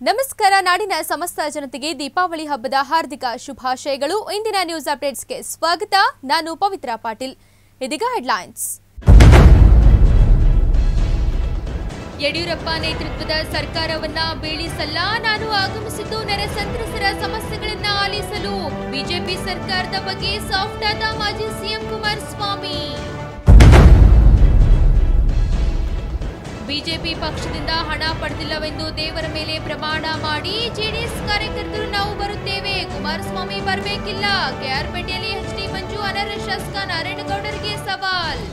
ನಮಸ್ಕಾರ ನಾಡಿನ ಸಮಸ್ತ ಜನತೆಗೆ ದೀಪಾವಳಿ ಹಬ್ಬದ ಹಾರ್ದಿಕ ಶುಭಾಶಯಗಳು ಇಂದಿನ ನ್ಯೂಸ್ ಅಪ್ಡೇಟ್ಸ್ಗೆ ಸ್ವಾಗತ ನಾನು ಪವಿತ್ರ ಪಾಟೀಲ್ ಇದೀಗ ಹೆಡ್ಲೈನ್ಸ್ ಯಡಿಯೂರಪ್ಪ ನೇತೃತ್ವದ ಸರ್ಕಾರವನ್ನ ಬೀಳಿಸಲ್ಲ ನಾನು ಆಗಮಿಸಿದ್ದು ನೆರೆ ಸಂತ್ರಸ್ತರ ಸಮಸ್ಯೆಗಳನ್ನ ಆಲಿಸಲು ಬಿಜೆಪಿ ಸರ್ಕಾರದ ಬಗ್ಗೆ ಸಾಫ್ಟ್ ಆದ ಮಾಜಿ ಸಿಎಂ ಕುಮಾರಸ್ವಾಮಿ ಬಿಜೆಪಿ ಪಕ್ಷದಿಂದ ಹಣ ಪಡೆದಿಲ್ಲವೆಂದು ದೇವರ ಮೇಲೆ ಪ್ರಮಾಣ ಮಾಡಿ ಜೆಡಿಎಸ್ ಕಾರ್ಯಕರ್ತರು ನಾವು ಬರುತ್ತೇವೆ ಕುಮಾರಸ್ವಾಮಿ ಬರಬೇಕಿಲ್ಲ ಕೆಆರ್ಪೇಟೆಯಲ್ಲಿ ಎಚ್ಡಿ ಮಂಜು ಅನರ್ಹ ಶಾಸಕ ನಾರಾಯಣಗೌಡರಿಗೆ ಸವಾಲ್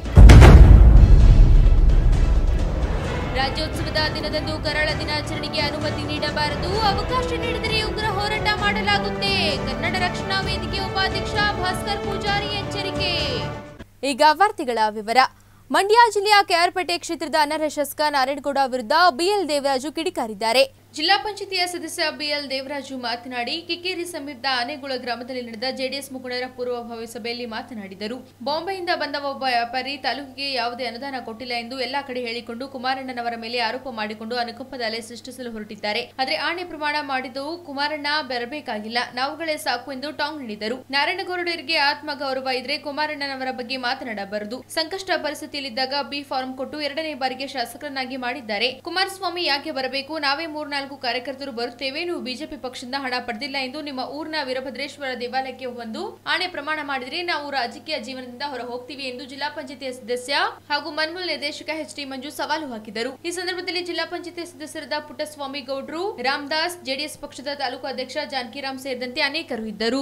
ರಾಜ್ಯೋತ್ಸವದ ದಿನದಂದು ಕರಾಳ ದಿನಾಚರಣೆಗೆ ಅನುಮತಿ ನೀಡಬಾರದು ಅವಕಾಶ ನೀಡಿದರೆ ಉಗ್ರ ಹೋರಾಟ ಮಾಡಲಾಗುತ್ತೆ ಕನ್ನಡ ರಕ್ಷಣಾ ವೇದಿಕೆ ಉಪಾಧ್ಯಕ್ಷ ಭಾಸ್ಕರ್ ಪೂಜಾರಿ ಎಚ್ಚರಿಕೆ ಈಗ ವಾರ್ತೆಗಳ ವಿವರ ಮಂಡ್ಯ ಜಿಲ್ಲೆಯ ಕೆಆರ್ಪೇಟೆ ಕ್ಷೇತ್ರದ ಅನರ್ಹ ಶಾಸಕ ನಾರಾಯಣಗೌಡ ವಿರುದ್ಧ ಬಿಎಲ್ ದೇವರಾಜು ಕಿಡಿಕಾರಿದ್ದಾರೆ ಜಿಲ್ಲಾ ಪಂಚಾಯತಿಯ ಸದಸ್ಯ ಬಿಎಲ್ ದೇವರಾಜು ಮಾತನಾಡಿ ಕಿಕ್ಕೇರಿ ಸಮೀಪದ ಆನೆಗುಳ ಗ್ರಾಮದಲ್ಲಿ ನಡೆದ ಜೆಡಿಎಸ್ ಮುಖಂಡರ ಪೂರ್ವಭಾವಿ ಸಭೆಯಲ್ಲಿ ಮಾತನಾಡಿದರು ಬಾಂಬೆಯಿಂದ ಬಂದ ಒಬ್ಬ ವ್ಯಾಪಾರಿ ತಾಲೂಕಿಗೆ ಯಾವುದೇ ಅನುದಾನ ಕೊಟ್ಟಿಲ್ಲ ಎಂದು ಎಲ್ಲಾ ಕಡೆ ಹೇಳಿಕೊಂಡು ಕುಮಾರಣ್ಣನವರ ಮೇಲೆ ಆರೋಪ ಮಾಡಿಕೊಂಡು ಅನುಕಂಪದ ಅಲೆ ಸೃಷ್ಟಿಸಲು ಹೊರಟಿದ್ದಾರೆ ಆದರೆ ಆಣೆ ಪ್ರಮಾಣ ಮಾಡಿದ್ದು ಕುಮಾರಣ್ಣ ಬರಬೇಕಾಗಿಲ್ಲ ನಾವುಗಳೇ ಸಾಕು ಎಂದು ಟಾಂಗ್ ನೀಡಿದರು ನಾರಾಯಣಗೌಡರಿಗೆ ಆತ್ಮಗೌರವ ಇದ್ರೆ ಕುಮಾರಣ್ಣನವರ ಬಗ್ಗೆ ಮಾತನಾಡಬಾರದು ಸಂಕಷ್ಟ ಪರಿಸ್ಥಿತಿಯಲ್ಲಿದ್ದಾಗ ಬಿ ಫಾರ್ಮ್ ಕೊಟ್ಟು ಎರಡನೇ ಬಾರಿಗೆ ಶಾಸಕರನ್ನಾಗಿ ಮಾಡಿದ್ದಾರೆ ಕುಮಾರಸ್ವಾಮಿ ಯಾಕೆ ಬರಬೇಕು ನಾವೇ ಮೂರ್ನಾಲ್ಕು ಕಾರ್ಯಕರ್ತರು ಬರುತ್ತೇವೆ ನೀವು ಬಿಜೆಪಿ ಪಕ್ಷದಿಂದ ಹಣ ಪಡೆದಿಲ್ಲ ಎಂದು ನಿಮ್ಮ ಊರಿನ ವೀರಭದ್ರೇಶ್ವರ ದೇವಾಲಯಕ್ಕೆ ಬಂದು ಆಣೆ ಪ್ರಮಾಣ ಮಾಡಿದ್ರೆ ನಾವು ರಾಜಕೀಯ ಜೀವನದಿಂದ ಹೊರ ಹೋಗ್ತೀವಿ ಎಂದು ಜಿಲ್ಲಾ ಪಂಚಾಯತಿ ಸದಸ್ಯ ಹಾಗೂ ಮನ್ಮೂಲ್ ನಿರ್ದೇಶಕ ಎಚ್ ಡಿ ಮಂಜು ಸವಾಲು ಹಾಕಿದರು ಈ ಸಂದರ್ಭದಲ್ಲಿ ಜಿಲ್ಲಾ ಪಂಚಾಯತಿ ಸದಸ್ಯರಾದ ಪುಟ್ಟಸ್ವಾಮಿ ಗೌಡ್ರು ರಾಮದಾಸ್ ಜೆಡಿಎಸ್ ಪಕ್ಷದ ತಾಲೂಕು ಅಧ್ಯಕ್ಷ ಜಾನಕಿರಾಮ್ ಸೇರಿದಂತೆ ಅನೇಕರು ಇದ್ದರು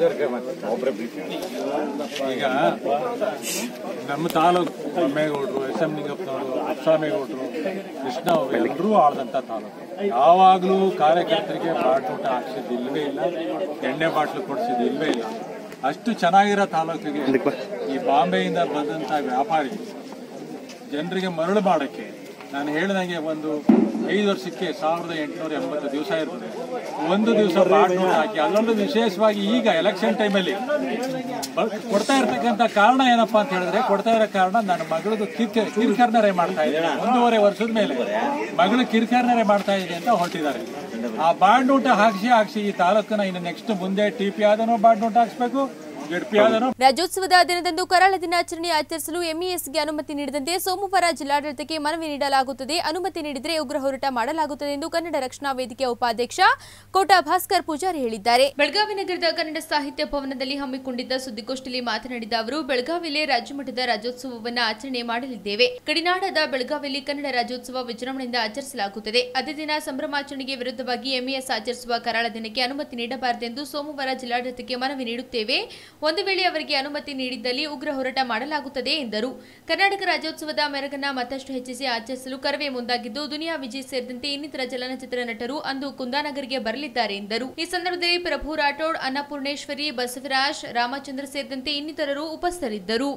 ಈಗ ನಮ್ಮ ತಾಲೂಕು ಬೊಮ್ಮೇಗೌಡರು ಎಸ್ ಎಂ ನಿಂಗಪ್ಪನವರು ಸ್ವಾಮಿಗೌಡರು ಕೃಷ್ಣ ಅವರು ಎಲ್ಲರೂ ಆಳ್ದಂಥ ತಾಲೂಕು ಯಾವಾಗಲೂ ಕಾರ್ಯಕರ್ತರಿಗೆ ಬಾಟೂಟ ಹಾಕ್ಸಿದ್ದು ಇಲ್ವೇ ಇಲ್ಲ ಎಣ್ಣೆ ಬಾಟ್ಲು ಕೊಡಿಸಿದ್ದು ಇಲ್ವೇ ಇಲ್ಲ ಅಷ್ಟು ಚೆನ್ನಾಗಿರೋ ತಾಲೂಕಿಗೆ ಈ ಬಾಂಬೆಯಿಂದ ಬಂದಂಥ ವ್ಯಾಪಾರಿ ಜನರಿಗೆ ಮರಳು ಮಾಡೋಕ್ಕೆ ನಾನು ಹೇಳಿದಂಗೆ ಒಂದು ಐದು ವರ್ಷಕ್ಕೆ ಸಾವಿರದ ಎಂಟುನೂರ ಎಂಬತ್ತು ದಿವಸ ಇರ್ತದೆ ಒಂದು ದಿವಸ ಬಾಡ್ ನೋಟ್ ಹಾಕಿ ಅದರಲ್ಲೂ ವಿಶೇಷವಾಗಿ ಈಗ ಎಲೆಕ್ಷನ್ ಟೈಮಲ್ಲಿ ಕೊಡ್ತಾ ಇರ್ತಕ್ಕಂಥ ಕಾರಣ ಏನಪ್ಪಾ ಅಂತ ಹೇಳಿದ್ರೆ ಕೊಡ್ತಾ ಇರೋ ಕಾರಣ ನನ್ನ ಮಗಳದು ಕಿರ್ಕ ಕಿರ್ಕರ್ನರೆ ಮಾಡ್ತಾ ಇದ್ದೀನಿ ಒಂದೂವರೆ ವರ್ಷದ ಮೇಲೆ ಮಗಳು ಕಿರ್ಕರ್ನರೆ ಮಾಡ್ತಾ ಇದೆ ಅಂತ ಹೊರಟಿದ್ದಾರೆ ಆ ಬಾಡ್ ನೋಟ ಹಾಕ್ಸಿ ಹಾಕ್ಸಿ ಈ ತಾಲೂಕನ್ನ ಇನ್ನು ನೆಕ್ಸ್ಟ್ ಮುಂದೆ ಟಿ ಪಿ ಆದನೋ ಬಾಡ್ ನೋಟ್ ಹಾಕ್ಸ್ಬೇಕು ಜೆಡ್ ಪಿ ಆದನೋ ರಾಜ್ಯೋತ್ಸವದ ದಿನದಂದು ಕರಾಳ ದಿನಾಚರಣೆ ಆಚರಿಸಲು ಎಂಇಎಸ್ಗೆ ಅನುಮತಿ ನೀಡದಂತೆ ಸೋಮವಾರ ಜಿಲ್ಲಾಡಳಿತಕ್ಕೆ ಮನವಿ ನೀಡಲಾಗುತ್ತದೆ ಅನುಮತಿ ನೀಡಿದರೆ ಉಗ್ರ ಹೋರಾಟ ಮಾಡಲಾಗುತ್ತದೆ ಎಂದು ಕನ್ನಡ ರಕ್ಷಣಾ ವೇದಿಕೆ ಉಪಾಧ್ಯಕ್ಷ ಕೋಟಾ ಭಾಸ್ಕರ್ ಪೂಜಾರಿ ಹೇಳಿದ್ದಾರೆ ಬೆಳಗಾವಿ ನಗರದ ಕನ್ನಡ ಸಾಹಿತ್ಯ ಭವನದಲ್ಲಿ ಹಮ್ಮಿಕೊಂಡಿದ್ದ ಸುದ್ದಿಗೋಷ್ಠಿಯಲ್ಲಿ ಮಾತನಾಡಿದ ಅವರು ಬೆಳಗಾವಿಯಲ್ಲಿ ರಾಜ್ಯಮಟ್ಟದ ರಾಜ್ಯೋತ್ಸವವನ್ನು ಆಚರಣೆ ಮಾಡಲಿದ್ದೇವೆ ಗಡಿನಾಡದ ಬೆಳಗಾವಿಯಲ್ಲಿ ಕನ್ನಡ ರಾಜ್ಯೋತ್ಸವ ವಿಜೃಂಭಣೆಯಿಂದ ಆಚರಿಸಲಾಗುತ್ತದೆ ಅದೇ ದಿನ ಸಂಭ್ರಮಾಚರಣೆಗೆ ವಿರುದ್ಧವಾಗಿ ಎಂಇಎಸ್ ಆಚರಿಸುವ ಕರಾಳ ದಿನಕ್ಕೆ ಅನುಮತಿ ನೀಡಬಾರದೆಂದು ಸೋಮವಾರ ಜಿಲ್ಲಾಡಳಿತಕ್ಕೆ ಮನವಿ ನೀಡುತ್ತೇವೆ ಒಂದು ವೇಳೆ ಅವರಿಗೆ ಅನುಮತಿ ನೀಡಿದ್ದಲ್ಲಿ ಉಗ್ರ ಹೋರಾಟ ಮಾಡಲಾಗುತ್ತದೆ ಎಂದರು ಕರ್ನಾಟಕ ರಾಜ್ಯೋತ್ಸವದ ಮೆರಗನ್ನ ಮತ್ತಷ್ಟು ಹೆಚ್ಚಿಸಿ ಆಚರಿಸಲು ಕರವೇ ಮುಂದಾಗಿದ್ದು ದುನಿಯಾ ವಿಜಯ್ ಸೇರಿದಂತೆ ಇನ್ನಿತರ ಚಲನಚಿತ್ರ ನಟರು ಅಂದು ಕುಂದಾನಗರಿಗೆ ಬರಲಿದ್ದಾರೆ ಎಂದರು ಈ ಸಂದರ್ಭದಲ್ಲಿ ಪ್ರಭು ರಾಠೋಡ್ ಅನ್ನಪೂರ್ಣೇಶ್ವರಿ ಬಸವರಾಜ್ ರಾಮಚಂದ್ರ ಸೇರಿದಂತೆ ಇನ್ನಿತರರು ಉಪಸ್ಥಿತರಿದ್ದರು